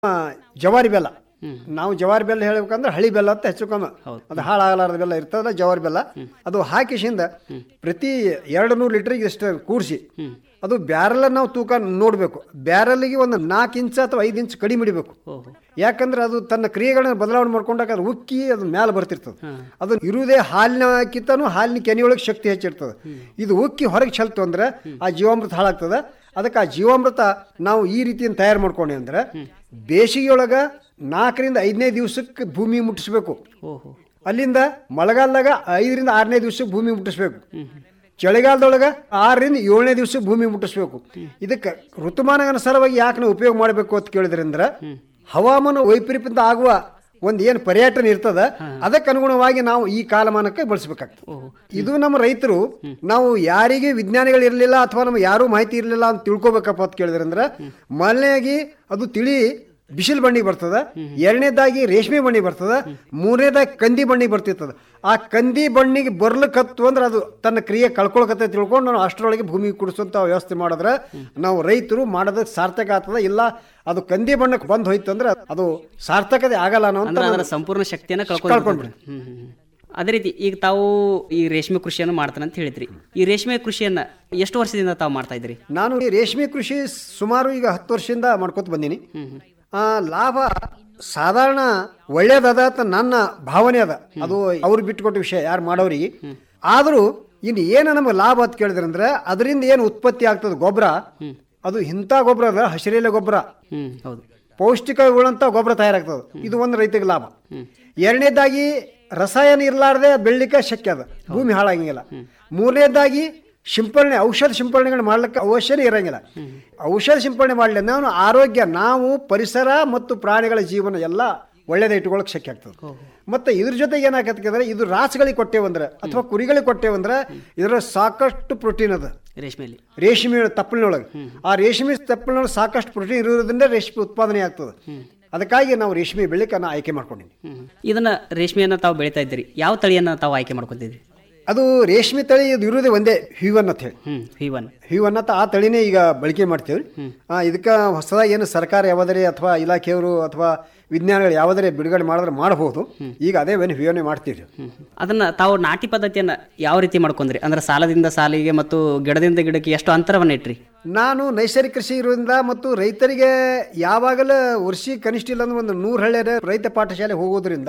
ಆ, ಜವಾರಿ ಬೆಲ್ಲ ನಾವು ಜವಾರಿ ಬೆಲ್ಲ ಹೇಳ್ಬೇಕಂದ್ರೆ ಹಳಿ ಬೆಲ್ಲ ಅಂತ ಹೆಚ್ಚು ಕಮ್ಮಿ ಅದು ಹಾಳಾಗಲಾರದ ಬೆಲ್ಲ ಇರ್ತದಲ್ಲ ಜವಾರಿ ಬೆಲ್ಲ ಅದು ಹಾಕಿಸಿಂದ ಪ್ರತಿ ಎರಡು ನೂರು ಲೀಟ್ರಿಗೆ ಇಷ್ಟು ಕೂಡಿಸಿ ಅದು ಬ್ಯಾರಲ್ ನಾವು ತೂಕ ನೋಡಬೇಕು ಬ್ಯಾರಲ್ಗೆ ಒಂದು ನಾಲ್ಕು ಇಂಚ್ ಅಥವಾ ಐದು ಇಂಚ್ ಕಡಿಮೆ ಹಿಡಿಬೇಕು ಯಾಕಂದ್ರೆ ಅದು ತನ್ನ ಕ್ರಿಯೆಗಳನ್ನ ಬದಲಾವಣೆ ಮಾಡ್ಕೊಂಡಾಗ ಅದು ಉಕ್ಕಿ ಅದು ಮ್ಯಾಲೆ ಬರ್ತಿರ್ತದೆ ಅದು ಇರುವುದೇ ಹಾಲಿನಕ್ಕಿಂತನೂ ಹಾಲಿನ ಕೆನೆಯೊಳಗೆ ಶಕ್ತಿ ಹೆಚ್ಚಿರ್ತದೆ ಇದು ಉಕ್ಕಿ ಹೊರಗೆ ಚೆಲ್ತು ಅಂದ್ರೆ ಆ ಜೀವಾಮೃತ ಹಾಳಾಗ್ತದೆ ಅದಕ್ಕೆ ಆ ಜೀವಾಮೃತ ನಾವು ಈ ರೀತಿಯಿಂದ ತಯಾರು ಮಾಡ್ಕೊಂಡಿ ಅಂದ್ರೆ ಬೇಸಿಗೆಯೊಳಗ ನಾಲ್ಕರಿಂದ ಐದನೇ ದಿವಸಕ್ಕೆ ಭೂಮಿ ಮುಟ್ಟಿಸ್ಬೇಕು ಓಹೋ ಅಲ್ಲಿಂದ ಮಳೆಗಾಲದಾಗ ಐದರಿಂದ ಆರನೇ ದಿವಸಕ್ಕೆ ಭೂಮಿ ಮುಟ್ಟಿಸ್ಬೇಕು ಚಳಿಗಾಲದೊಳಗೆ ಆರರಿಂದ ಏಳನೇ ದಿವಸಕ್ಕೆ ಭೂಮಿ ಮುಟ್ಟಿಸ್ಬೇಕು ಇದಕ್ಕೆ ಋತುಮಾನ ಅನುಸಾರವಾಗಿ ಯಾಕೆ ನಾವು ಉಪಯೋಗ ಮಾಡಬೇಕು ಅಂತ ಕೇಳಿದ್ರಿಂದ ಹವಾಮಾನ ವೈಪರೀತ್ಯದಿಂದ ಆಗುವ ಒಂದು ಏನು ಪರ್ಯಟನೆ ಇರ್ತದ ಅದಕ್ಕೆ ಅನುಗುಣವಾಗಿ ನಾವು ಈ ಕಾಲಮಾನಕ್ಕೆ ಬಳಸಬೇಕಾಗ್ತದೆ ಇದು ನಮ್ಮ ರೈತರು ನಾವು ಯಾರಿಗೆ ವಿಜ್ಞಾನಿಗಳು ಇರಲಿಲ್ಲ ಅಥವಾ ನಮ್ಗೆ ಯಾರೂ ಮಾಹಿತಿ ಇರಲಿಲ್ಲ ಅಂತ ತಿಳ್ಕೊಬೇಕಪ್ಪ ಅಂತ ಕೇಳಿದ್ರಂದ್ರೆ ಮೊದಲನೇಗಿ ಅದು ತಿಳಿ ಬಿಸಿಲು ಬಣ್ಣಿಗೆ ಬರ್ತದ ಎರಡನೇದಾಗಿ ರೇಷ್ಮೆ ಬಣ್ಣಿಗೆ ಬರ್ತದ ಮೂರನೇದಾಗಿ ಕಂದಿ ಬಣ್ಣಿಗೆ ಬರ್ತಿರ್ತದ ಆ ಕಂದಿ ಬಣ್ಣಿಗೆ ಬರ್ಲಿಕ್ಕತ್ತು ಅಂದ್ರೆ ಅದು ತನ್ನ ಕ್ರಿಯೆ ಕಳ್ಕೊಳಕತ್ತೆ ತಿಳ್ಕೊಂಡು ನಾವು ಅಷ್ಟರೊಳಗೆ ಭೂಮಿ ಕುಡಿಸುವಂತ ವ್ಯವಸ್ಥೆ ಮಾಡಿದ್ರೆ ನಾವು ರೈತರು ಮಾಡೋದಕ್ಕೆ ಸಾರ್ಥಕ ಆಗ್ತದ ಇಲ್ಲ ಅದು ಕಂದಿ ಬಣ್ಣಕ್ಕೆ ಬಂದು ಹೋಯ್ತು ಅಂದ್ರೆ ಅದು ಸಾರ್ಥಕತೆ ಆಗಲ್ಲ ಅನ್ನೋ ಅಂದ್ರೆ ಅದರ ಸಂಪೂರ್ಣ ಶಕ್ತಿಯನ್ನ ಕಳ್ಕೊಂಡ್ಬಿಡ್ರಿ ಹ್ಮ್ ಹ್ಮ್, ಹ್ಮ್. ಅದೇ ರೀತಿ ಈಗ ತಾವು ಈ ರೇಷ್ಮೆ ಕೃಷಿಯನ್ನು ಮಾಡ್ತಾನೆ ಅಂತ ಹೇಳಿದ್ರಿ ಈ ರೇಷ್ಮೆ ಕೃಷಿಯನ್ನ ಎಷ್ಟು ವರ್ಷದಿಂದ ತಾವು ಮಾಡ್ತಾ ಇದ್ರಿ ನಾನು ಈ ರೇಷ್ಮೆ ಕೃಷಿ ಸುಮಾರು ಈಗ ಹತ್ತು ವರ್ಷದಿಂದ ಮಾಡ್ಕೊತ ಬಂದೀನಿ ಆ, ಲಾಭ ಸಾಧಾರಣ ಒಳ್ಳೇದದ ಅಂತ ನನ್ನ ಭಾವನೆ ಅದ ಅದು ಅವ್ರಿಗೆ ಬಿಟ್ಟುಕೊಟ್ಟ ವಿಷಯ ಯಾರು ಮಾಡೋರಿಗೆ ಆದರೂ ಇನ್ನು ಏನು ನಮಗೆ ಲಾಭ ಅಂತ ಕೇಳಿದ್ರಂದ್ರೆ ಅದರಿಂದ ಏನು ಉತ್ಪತ್ತಿ ಆಗ್ತದೆ ಗೊಬ್ಬರ ಅದು ಇಂಥ ಗೊಬ್ಬರ ಅದ ಹಸಿರೆಲೆ ಗೊಬ್ಬರ ಹ್ಮ್ ಹೌದು ಪೌಷ್ಟಿಕಗಳಂತ ಗೊಬ್ಬರ ತಯಾರಾಗ್ತದೆ ಇದು ಒಂದು ರೈತಗೆ ಲಾಭ ಎರಡನೇದಾಗಿ ರಸಾಯನ ಇರಲಾರ್ದೆ ಬೆಳಿಲಿಕ್ಕೆ ಶಕ್ಯ ಅದ ಭೂಮಿ ಹಾಳಾಗಂಗಿಲ್ಲ ಮೂರನೇದಾಗಿ ಸಿಂಪರಣೆ ಔಷಧ ಸಿಂಪರಣೆಗಳು ಮಾಡ್ಲಿಕ್ಕೆ ಅವಶ್ಯನೇ ಇರಂಗಿಲ್ಲ ಔಷಧ ಸಿಂಪರಣೆ ಮಾಡಲಿ ನಾವು ಆರೋಗ್ಯ ನಾವು ಪರಿಸರ ಮತ್ತು ಪ್ರಾಣಿಗಳ ಜೀವನ ಎಲ್ಲ ಒಳ್ಳೇದ ಇಟ್ಕೊಳ್ಳೋಕೆ ಶಕ್ಯ ಆಗ್ತದೆ ಮತ್ತೆ ಇದ್ರ ಜೊತೆಗೆ ಏನಾಗತ್ತೆ ಅಂದ್ರೆ ಇದು ರಾಸುಗಳಿಗೆ ಕೊಟ್ಟೇವಂದ್ರೆ ಅಥವಾ ಕುರಿಗಳಿಗೆ ಕೊಟ್ಟೇವಂದ್ರೆ ಇದರ ಸಾಕಷ್ಟು ಪ್ರೋಟೀನ್ ಅದ ರೇಷ್ಮೆಯಲ್ಲಿ ರೇಷ್ಮೆ ತಪ್ಪಲಿನೊಳಗೆ ಆ ರೇಷ್ಮೆ ತಪ್ಪಲಿನೊಳಗೆ ಸಾಕಷ್ಟು ಪ್ರೋಟೀನ್ ಇರೋದ್ರಿಂದ ರೇಷ್ಮೆ ಉತ್ಪಾದನೆ ಆಗ್ತದೆ ಅದಕ್ಕಾಗಿ ನಾವು ರೇಷ್ಮೆ ಬೆಳಿಕ್ಕೆ ನಾನು ಆಯ್ಕೆ ಮಾಡ್ಕೊಂಡಿನಿ ಹ್ಮ್. ಇದನ್ನ ರೇಷ್ಮೆಯನ್ನ ತಾವು ಬೆಳಿತಾ ಇದ್ದೀರಿ ಯಾವ ತಳಿಯನ್ನ ತಾವು ಆಯ್ಕೆ ಮಾಡ್ಕೊತಿದ್ರಿ ಅದು ರೇಷ್ಮೆ ತಳಿ ಇದು ಇರೋದೇ ಒಂದೇ ಹ್ಯೂವನ್ ಅಂತ ಹೇಳಿ ಹ್ಮ್ ಹೀವನ್ ಹ್ಯೂವನ್ ಅಂತ ಆ ತಳಿನೇ ಈಗ ಬಳಕೆ ಮಾಡ್ತೇವೆ ಇದಕ್ಕೆ ಹೊಸದಾಗಿ ಏನು ಸರ್ಕಾರ ಯಾವುದರೇ ಅಥವಾ ಇಲಾಖೆಯವರು ಅಥವಾ ವಿಜ್ಞಾನಿಗಳು ಯಾವುದರೇ ಬಿಡುಗಡೆ ಮಾಡಿದ್ರೆ ಮಾಡಬಹುದು ಈಗ ಅದೇ ಏನು ಹ್ಯೂವನ್ನೇ ಮಾಡ್ತೀವಿ ಅದನ್ನ ತಾವು ನಾಟಿ ಪದ್ಧತಿಯನ್ನ ಯಾವ ರೀತಿ ಮಾಡ್ಕೊಂಡ್ರಿ ಅಂದ್ರೆ ಸಾಲದಿಂದ ಸಾಲಿಗೆ ಮತ್ತು ಗಿಡದಿಂದ ಗಿಡಕ್ಕೆ ಎಷ್ಟು ಅಂತರವನ್ನ ಇಟ್ರಿ ನಾನು ನೈಸರ್ಗಿಕ ಕೃಷಿ ಇರೋದ್ರಿಂದ ಮತ್ತು ರೈತರಿಗೆ ಯಾವಾಗಲೂ ವರ್ಷಿ ಕನಿಷ್ಠ ಇಲ್ಲ ಅಂದ್ರೆ ಒಂದು ನೂರು ಹಳ್ಳಿಯರ ರೈತ ಪಾಠಶಾಲೆ ಹೋಗೋದ್ರಿಂದ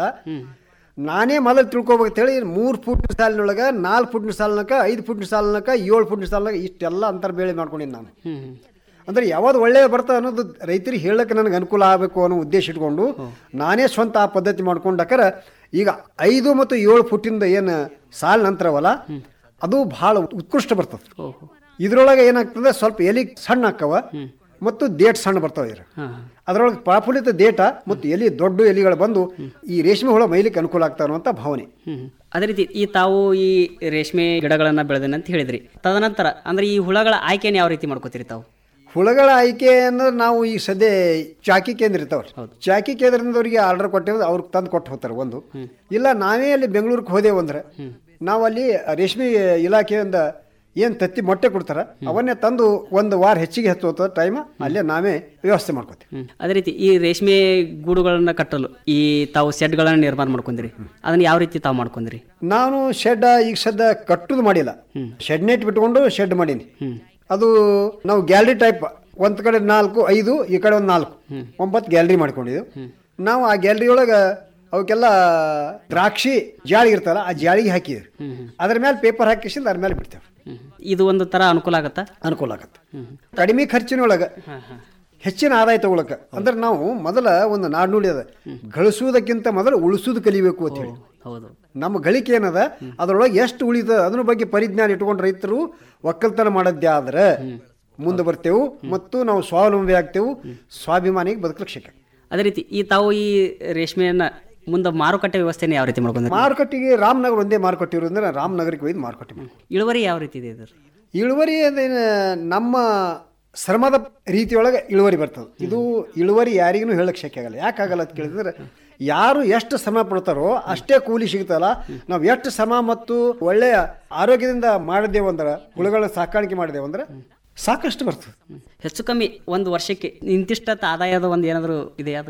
ನಾನೇ ಮೊದಲು ತಿಳ್ಕೊಬೇಕಂತೇಳಿ ಮೂರು ಫುಟ್ ಸಾಲಿನೊಳಗೆ ನಾಲ್ಕು ಫುಟ್ ಸಾಲಿನಕ ಐದು ಫುಟ್ ಸಾಲಿನಕ ಏಳು ಫುಟ್ ಸಾಲಿನಾಗ ಇಷ್ಟೆಲ್ಲ ಅಂತರ ಬೇಳೆ ಮಾಡ್ಕೊಂಡಿನಿ ನಾನು ಅಂದ್ರೆ ಯಾವ್ದು ಒಳ್ಳೆಯ ಬರ್ತದೆ ಅನ್ನೋದು ರೈತರಿಗೆ ಹೇಳಕ್ಕೆ ನನಗೆ ಅನುಕೂಲ ಆಗಬೇಕು ಅನ್ನೋ ಉದ್ದೇಶ ಇಟ್ಕೊಂಡು ನಾನೇ ಸ್ವಂತ ಆ ಪದ್ಧತಿ ಮಾಡ್ಕೊಂಡಾಕರ ಈಗ ಐದು ಮತ್ತು ಏಳು ಫುಟ್ಟಿಂದ ಏನು ಸಾಲಿನ ಅಂತರವಲ್ಲ ಅದು ಬಹಳ ಉತ್ಕೃಷ್ಟ ಬರ್ತದೆ ಇದ್ರೊಳಗೆ ಏನಾಗ್ತದೆ ಸ್ವಲ್ಪ ಎಲಿ ಸಣ್ಣ ಆಕ್ಕವ ಮತ್ತು ದೇಟ್ ಸಣ್ಣ ಬರ್ತಾವ ಇದ್ರ ಅದರೊಳಗೆ ಪ್ರಾಫುಲಿತ ದೇಟ ಮತ್ತು ಎಲಿ ದೊಡ್ಡ ಎಲಿಗಳು ಬಂದು ಈ ರೇಷ್ಮೆ ಹುಳ ಮೈಲಿಕ್ಕೆ ಅನುಕೂಲ ಆಗ್ತಾವ ಅನ್ನುವಂಥ ಭಾವನೆ ಹ್ಮ್ ಅದೇ ರೀತಿ ಈ ತಾವು ಈ ರೇಷ್ಮೆ ಗಿಡಗಳನ್ನ ಬೆಳೆದೇನೆ ಅಂತ ಹೇಳಿದ್ರಿ ತದನಂತರ ಅಂದ್ರೆ ಈ ಹುಳಗಳ ಆಯ್ಕೆಯನ್ನು ಯಾವ ರೀತಿ ಮಾಡ್ಕೋತೀರಿ ತಾವು ಹುಳಗಳ ಆಯ್ಕೆ ಅನ್ನೋದು ನಾವು ಈ ಸದ್ಯ ಚಾಕಿ ಕೇಂದ್ರ ಇರ್ತಾವ್ರಿ ಚಾಕಿ ಕೇಂದ್ರದವರಿಗೆ ಆರ್ಡರ್ ಕೊಟ್ಟೇವೆ ಅವ್ರಿಗೆ ತಂದು ಕೊಟ್ಟು ಹೋಗ್ತಾರೆ ಒಂದು ಇಲ್ಲ ನಾವೇ ಅಲ್ಲಿ ಬೆಂಗಳೂರಿಗೆ ಹೋದೆವು ಅಂದ್ರೆ ನಾವು ಅಲ್ಲಿ ರೇಷ್ಮೆ ಇಲಾಖೆಯಿಂದ ಏನು ತತ್ತಿ ಮೊಟ್ಟೆ ಕೊಡ್ತಾರ ಅವನ್ನೇ ತಂದು ಒಂದು ವಾರ ಹೆಚ್ಚಿಗೆ ಹತ್ತು ಟೈಮ್ ಅಲ್ಲೇ ನಾವೇ ವ್ಯವಸ್ಥೆ ಮಾಡ್ಕೋತೀವಿ ಹ್ಮ್. ಅದೇ ರೀತಿ ಈ ರೇಷ್ಮೆ ಗೂಡುಗಳನ್ನ ಕಟ್ಟಲು ಈ ತಾವು ಸೆಡ್ಗಳನ್ನ ನಿರ್ಮಾಣ ಮಾಡ್ಕೊಂಡ್ರಿ ಅದನ್ನ ಯಾವ ರೀತಿ ತಾವು ಮಾಡ್ಕೊಂಡ್ರಿ ನಾನು ಶೆಡ್ ಈಗ ಸದ್ಯ ಕಟ್ಟುದು ಮಾಡಿಲ್ಲ ಶೆಡ್ ನೆಟ್ ಬಿಟ್ಕೊಂಡು ಶೆಡ್ ಮಾಡೀನಿ ಅದು ನಾವು ಗ್ಯಾಲರಿ ಟೈಪ್ ಒಂದ್ ಕಡೆ ನಾಲ್ಕು ಐದು ಈ ಕಡೆ ಒಂದು ನಾಲ್ಕು ಒಂಬತ್ತು ಗ್ಯಾಲರಿ ಮಾಡ್ಕೊಂಡಿದ್ದೆವು ನಾವು ಆ ಗ್ಯಾಲರಿ ಒಳಗೆ ಅವಕ್ಕೆಲ್ಲ ದ್ರಾಕ್ಷಿ ಜಾಳಿ ಇರ್ತಲ್ಲ ಆ ಜಾಳಿಗೆ ಹಾಕಿದ್ವಿ ಅದ್ರ ಮೇಲೆ ಪೇಪರ್ ಹಾಕಿಸಿಂದ ಅದ್ರ ಮೇಲೆ ಬಿಡ್ತೇವೆ ಹ್ಮ್. ಇದು ಒಂದು ತರ ಅನುಕೂಲ ಆಗತ್ತಾ ಅನುಕೂಲ ಆಗತ್ತೆ ಕಡಿಮೆ ಖರ್ಚಿನೊಳಗೆ ಹೆಚ್ಚಿನ ಆದಾಯ ತಗೊಳಕ ಅಂದ್ರೆ ನಾವು ಮೊದಲ ಒಂದು ನಾಡ್ನುಡಿ ಅದ ಗಳಿಸುವುದಕ್ಕಿಂತ ಮೊದಲು ಉಳಿಸುವುದು ಕಲಿಬೇಕು ಅಂತ ಹೇಳಿ ಹೌದು ನಮ್ಮ ಗಳಿಕೆ ಏನದ ಅದರೊಳಗೆ ಎಷ್ಟು ಉಳಿದ ಅದ್ರ ಬಗ್ಗೆ ಪರಿಜ್ಞಾನ ಇಟ್ಕೊಂಡು ರೈತರು ಒಕ್ಕಲ್ತನ ಮಾಡದ್ದೇ ಆದ್ರೆ ಮುಂದೆ ಬರ್ತೇವು ಮತ್ತು ನಾವು ಸ್ವಾವಲಂಬಿ ಆಗ್ತೇವು ಸ್ವಾಭಿಮಾನಿಗೆ ಬದುಕಲಿಕ್ಕೆ ಶಕ್ಯ ಅದೇ ರೀತಿ ಈ ತಾವು ಈ ರೇಷ್ಮೆಯನ್ನ ಮುಂದೆ ಮಾರುಕಟ್ಟೆ ವ್ಯವಸ್ಥೆನ ಯಾವ ರೀತಿ ಮಾಡ್ಕೊಂಡ್ರಿ ಮಾರುಕಟ್ಟೆಗೆ ರಾಮನಗರ ಒಂದೇ ಮಾರುಕಟ್ಟೆ ಇರೋದ್ರಿಂದ ರಾಮನಗರಕ್ಕೆ ಒಯ್ದು ಮಾರುಕಟ್ಟೆ ಮಾಡಿ ಇಳುವರಿ ಯಾವ ರೀತಿ ಇದೆ ಇದ್ರ ಇಳುವರಿ ಅದೇನು ನಮ್ಮ ಶ್ರಮದ ರೀತಿಯೊಳಗೆ ಇಳುವರಿ ಬರ್ತದೆ ಇದು ಇಳುವರಿ ಯಾರಿಗೂ ಹೇಳಕ್ ಶಕ್ಯ ಆಗಲ್ಲ ಯಾಕಾಗಲ್ಲ ಅಂತ ಕೇಳಿದ್ರೆ ಯಾರು ಎಷ್ಟು ಶ್ರಮ ಪಡ್ತಾರೋ ಅಷ್ಟೇ ಕೂಲಿ ಸಿಗ್ತಲ್ಲ ನಾವು ಎಷ್ಟು ಶ್ರಮ ಮತ್ತು ಒಳ್ಳೆಯ ಆರೋಗ್ಯದಿಂದ ಮಾಡಿದ್ದೇವೆ ಅಂದ್ರೆ ಹುಳುಗಳ ಸಾಕಾಣಿಕೆ ಮಾಡಿದ್ದೇವೆ ಅಂದ್ರೆ ಸಾಕಷ್ಟು ಬರ್ತದೆ ಹೆಚ್ಚು ಕಮ್ಮಿ ಒಂದು ವರ್ಷಕ್ಕೆ ಇಂತಿಷ್ಟ ಆದಾಯದ ಒಂದು ಏನಾದರೂ ಇದೆಯಾ